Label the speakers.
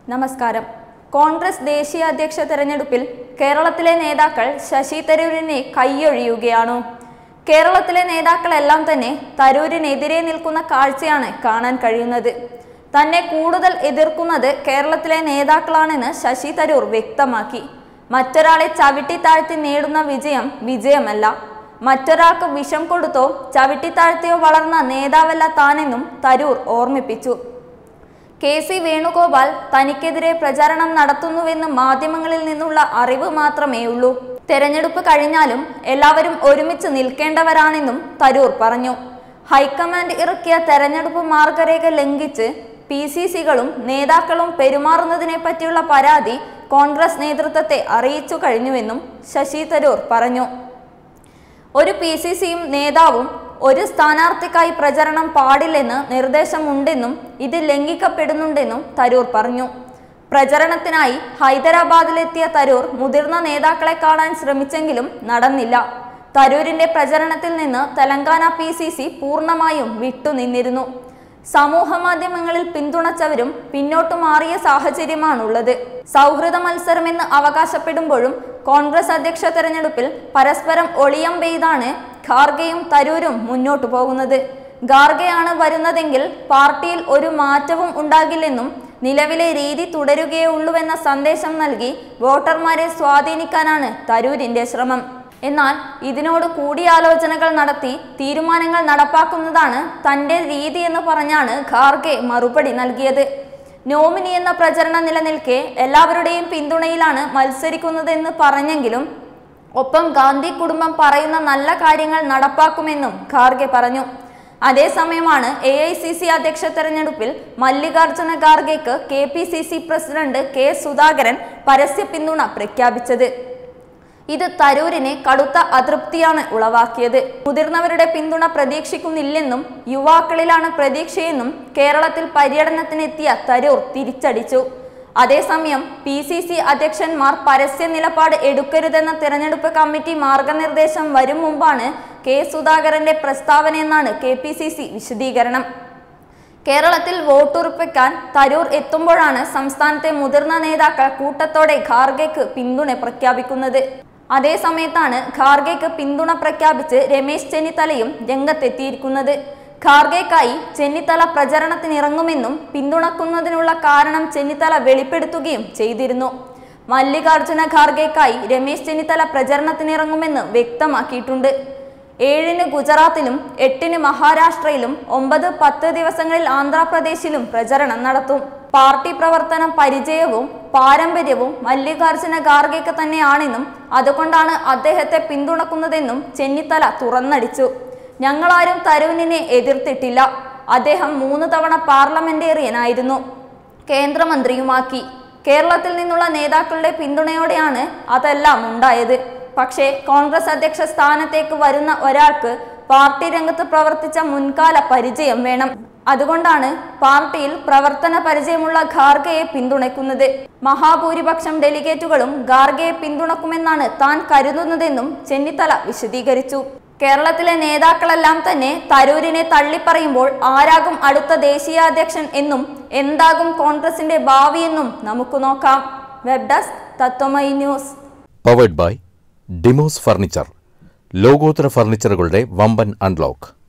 Speaker 1: നമസ്കാരം കോൺഗ്രസ് ദേശീയ അധ്യക്ഷ തെരഞ്ഞെടുപ്പിൽ കേരളത്തിലെ നേതാക്കൾ ശശി തരൂരിനെ കൈയൊഴിയുകയാണോ കേരളത്തിലെ നേതാക്കളെല്ലാം തന്നെ തരൂരിനെതിരെ നിൽക്കുന്ന കാഴ്ചയാണ് കാണാൻ കഴിയുന്നത് തന്നെ കൂടുതൽ എതിർക്കുന്നത് കേരളത്തിലെ നേതാക്കളാണെന്ന് ശശി തരൂർ വ്യക്തമാക്കി മറ്റൊരാളെ ചവിട്ടി താഴ്ത്തി നേടുന്ന വിജയം വിജയമല്ല മറ്റൊരാൾക്ക് വിഷം കൊടുത്തോ ചവിട്ടിത്താഴ്ത്തിയോ വളർന്ന നേതാവല്ല താനെന്നും തരൂർ ഓർമ്മിപ്പിച്ചു കെ സി വേണുഗോപാൽ തനിക്കെതിരെ പ്രചാരണം നടത്തുന്നുവെന്ന് മാധ്യമങ്ങളിൽ നിന്നുള്ള അറിവ് മാത്രമേ ഉള്ളൂ തെരഞ്ഞെടുപ്പ് കഴിഞ്ഞാലും എല്ലാവരും ഒരുമിച്ച് നിൽക്കേണ്ടവരാണെന്നും തരൂർ പറഞ്ഞു ഹൈക്കമാൻഡ് ഇറക്കിയ തെരഞ്ഞെടുപ്പ് മാർഗരേഖ ലംഘിച്ച് പി സി സികളും നേതാക്കളും പെരുമാറുന്നതിനെ പറ്റിയുള്ള പരാതി കോൺഗ്രസ് നേതൃത്വത്തെ അറിയിച്ചു കഴിഞ്ഞുവെന്നും ശശി തരൂർ പറഞ്ഞു ഒരു പി സി സിയും നേതാവും ഒരു സ്ഥാനാർത്ഥിക്കായി പ്രചരണം പാടില്ലെന്ന് നിർദ്ദേശമുണ്ടെന്നും ഇത് ലംഘിക്കപ്പെടുന്നുണ്ടെന്നും തരൂർ പറഞ്ഞു പ്രചരണത്തിനായി ഹൈദരാബാദിലെത്തിയ തരൂർ മുതിർന്ന നേതാക്കളെ കാണാൻ ശ്രമിച്ചെങ്കിലും നടന്നില്ല തരൂരിന്റെ പ്രചരണത്തിൽ നിന്ന് തെലങ്കാന പി സി സി പൂർണ്ണമായും വിട്ടുനിന്നിരുന്നു സമൂഹ മാധ്യമങ്ങളിൽ പിന്തുണച്ചവരും പിന്നോട്ടു മാറിയ സാഹചര്യമാണുള്ളത് സൗഹൃദ മത്സരമെന്ന് അവകാശപ്പെടുമ്പോഴും കോൺഗ്രസ് അധ്യക്ഷ തെരഞ്ഞെടുപ്പിൽ പരസ്പരം ഒളിയം പെയ്താണ് ഖാർഗെയും തരൂരും മുന്നോട്ടു പോകുന്നത് ഖാർഗെയാണ് വരുന്നതെങ്കിൽ പാർട്ടിയിൽ ഒരു മാറ്റവും ഉണ്ടാകില്ലെന്നും നിലവിലെ രീതി തുടരുകയേ ഉള്ളൂവെന്ന സന്ദേശം നൽകി വോട്ടർമാരെ സ്വാധീനിക്കാനാണ് തരൂരിന്റെ ശ്രമം എന്നാൽ ഇതിനോട് കൂടിയാലോചനകൾ നടത്തി തീരുമാനങ്ങൾ നടപ്പാക്കുന്നതാണ് തന്റെ രീതി എന്ന് പറഞ്ഞാണ് ഖാർഗെ മറുപടി നൽകിയത് നോമിനി എന്ന പ്രചരണം നിലനിൽക്കെ എല്ലാവരുടെയും പിന്തുണയിലാണ് മത്സരിക്കുന്നതെന്ന് പറഞ്ഞെങ്കിലും ഒപ്പം ഗാന്ധി കുടുംബം പറയുന്ന നല്ല കാര്യങ്ങൾ നടപ്പാക്കുമെന്നും ഖാർഗെ പറഞ്ഞു അതേസമയമാണ് എ ഐ സി സി അധ്യക്ഷ തെരഞ്ഞെടുപ്പിൽ മല്ലികാർജുന ഖാർഗെക്ക് K P C C president K Sudhakaran പരസ്യ പിന്തുണ പ്രഖ്യാപിച്ചത് ഇത് തരൂരിനെ കടുത്ത അതൃപ്തിയാണ് ഉളവാക്കിയത് മുതിർന്നവരുടെ പിന്തുണ പ്രതീക്ഷിക്കുന്നില്ലെന്നും യുവാക്കളിലാണ് പ്രതീക്ഷയെന്നും കേരളത്തിൽ പര്യടനത്തിനെത്തിയ തരൂർ തിരിച്ചടിച്ചു അതേസമയം പി സി സി അധ്യക്ഷന്മാർ പരസ്യ നിലപാട് എടുക്കരുതെന്ന തിരഞ്ഞെടുപ്പ് കമ്മിറ്റി മാർഗനിർദ്ദേശം വരും മുമ്പാണ് കെ സുധാകരന്റെ പ്രസ്താവനയെന്നാണ് കെ പി സി സി വിശദീകരണം കേരളത്തിൽ വോട്ടുറപ്പിക്കാൻ തരൂർ എത്തുമ്പോഴാണ് സംസ്ഥാനത്തെ മുതിർന്ന നേതാക്കൾ കൂട്ടത്തോടെ ഖാർഗെക്ക് പിന്തുണ പ്രഖ്യാപിക്കുന്നത് അതേ സമയത്താണ് ഖാർഗെക്ക് പിന്തുണ പ്രഖ്യാപിച്ച് രമേശ് ചെന്നിത്തലയും രംഗത്തെത്തിയിരിക്കുന്നത് ഖാർഗെക്കായി ചെന്നിത്തല പ്രചരണത്തിനിറങ്ങുമെന്നും പിന്തുണക്കുന്നതിനുള്ള കാരണം ചെന്നിത്തല വെളിപ്പെടുത്തുകയും ചെയ്തിരുന്നു മല്ലികാർജുന ഖാർഗെക്കായി രമേശ് ചെന്നിത്തല പ്രചരണത്തിനിറങ്ങുമെന്ന് വ്യക്തമാക്കിയിട്ടുണ്ട് ഏഴിന് ഗുജറാത്തിലും എട്ടിന് മഹാരാഷ്ട്രയിലും ഒമ്പത് പത്ത് ദിവസങ്ങളിൽ ആന്ധ്രാപ്രദേശിലും പ്രചരണം നടത്തും പാർട്ടി പ്രവർത്തനം പരിചയവും പാരമ്പര്യവും മല്ലികാർജുന ഖാർഗെക്ക് തന്നെയാണെന്നും അതുകൊണ്ടാണ് അദ്ദേഹത്തെ പിന്തുണക്കുന്നതെന്നും ചെന്നിത്തല തുറന്നടിച്ചു ഞങ്ങളാരും തരൂരിനെ എതിർത്തിട്ടില്ല അദ്ദേഹം മൂന്ന് തവണ പാർലമെന്റേറിയനായിരുന്നു കേന്ദ്രമന്ത്രിയുമാക്കി കേരളത്തിൽ നിന്നുള്ള നേതാക്കളുടെ പിന്തുണയോടെയാണ് അതെല്ലാം ഉണ്ടായത് പക്ഷേ കോൺഗ്രസ് അധ്യക്ഷ സ്ഥാനത്തേക്ക് വരുന്ന ഒരാൾക്ക് പാർട്ടി രംഗത്ത് പ്രവർത്തിച്ച മുൻകാല പരിചയം വേണം അതുകൊണ്ടാണ് പാർട്ടിയിൽ പ്രവർത്തന പരിചയമുള്ള ഖാർഗെയെ പിന്തുണയ്ക്കുന്നത് മഹാഭൂരിപക്ഷം ഡെലിഗേറ്റുകളും ഖാർഗെയെ പിന്തുണക്കുമെന്നാണ് താൻ കരുതുന്നതെന്നും ചെന്നിത്തല വിശദീകരിച്ചു കേരളത്തിലെ നേതാക്കളെല്ലാം തന്നെ തരൂരിനെ തള്ളിപ്പറയുമ്പോൾ ആരാകും അടുത്ത ദേശീയാധ്യക്ഷൻ എന്നും എന്താകും കോൺഗ്രസിന്റെ ഭാവിയെന്നും നമുക്ക് നോക്കാം web desk Tatwamayi news
Speaker 2: powered by Demos furniture ലോകോത്തര ഫർണിച്ചറുകളുടെ വമ്പൻ അൺലോക്ക്